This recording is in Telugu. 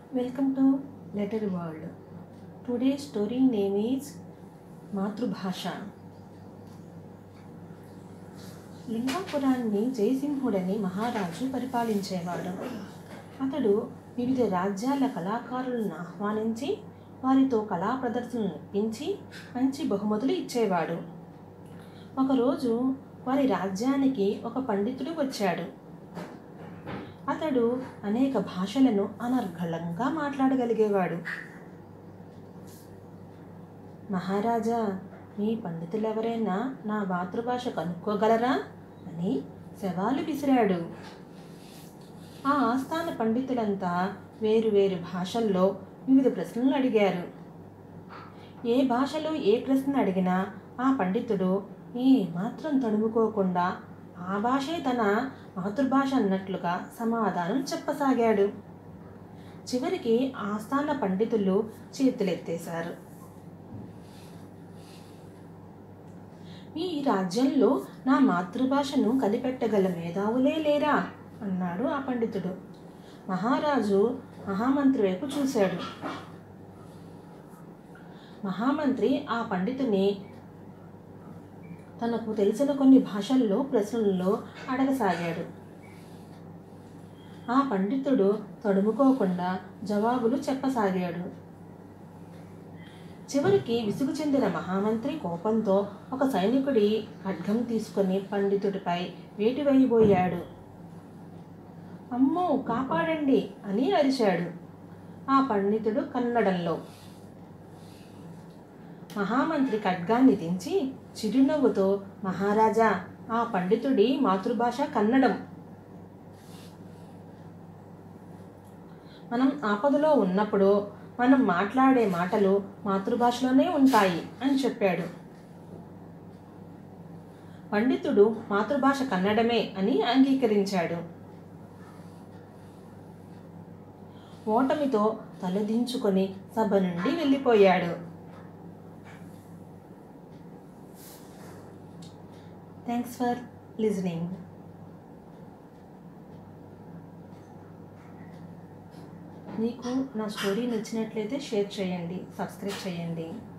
Welcome to Letter World. Today's story name is మాతృభాష లింగాపురాన్ని జయసింహుడని మహారాజు పరిపాలించేవాడు అతడు వివిధ రాజ్యాల కళాకారులను ఆహ్వానించి వారితో కళా ప్రదర్శనలు ఇప్పించి మంచి బహుమతులు ఇచ్చేవాడు ఒకరోజు వారి రాజ్యానికి ఒక పండితుడు వచ్చాడు అతడు అనేక భాషలను అనర్గళంగా మాట్లాడగలిగేవాడు మహారాజా మీ పండితులెవరైనా నా మాతృభాష కనుక్కోగలరా అని సవాలు విసిరాడు ఆ ఆస్థాన పండితులంతా వేరు వేరు భాషల్లో వివిధ ప్రశ్నలు అడిగారు ఏ భాషలో ఏ ప్రశ్న అడిగినా ఆ పండితుడు ఏ మాత్రం తడుముకోకుండా ఆ భాషే తన మాతృభాష అన్నట్లుగా సమాధానం చెప్పసాగాడు చివరికి ఆస్థాన పండితులు చేతులెత్తేశారు ఈ రాజ్యంలో నా మాతృభాషను కనిపెట్టగల మేధావులే లేరా అన్నాడు ఆ పండితుడు మహారాజు మహామంత్రి వైపు చూశాడు మహామంత్రి ఆ పండితుని తనకు తెలిసిన కొన్ని భాషల్లో ప్రశ్నల్లో అడగసాగాడు ఆ పండితుడు తడుముకోకుండా జవాబులు చెప్పసాగాడు చివరికి విసుగు చెందిన మహామంత్రి కోపంతో ఒక సైనికుడి ఖడ్గం తీసుకొని పండితుడిపై వేటి వేయబోయాడు అమ్మో కాపాడండి అని అరిచాడు ఆ పండితుడు కన్నడంలో మహామంత్రి ఖడ్గాన్ని దించి చిరునవ్వుతో మహారాజా ఆ పండితుడి మాతృభాష కన్నడం మనం ఆపదలో ఉన్నప్పుడు మనం మాట్లాడే మాటలు మాతృభాషలోనే ఉంటాయి అని చెప్పాడు పండితుడు మాతృభాష కన్నడమే అని అంగీకరించాడు ఓటమితో తలదించుకొని సభ నుండి వెళ్ళిపోయాడు థ్యాంక్స్ ఫర్ లిజనింగ్ మీకు నా స్టోరీ నచ్చినట్లయితే షేర్ చేయండి సబ్స్క్రైబ్ చేయండి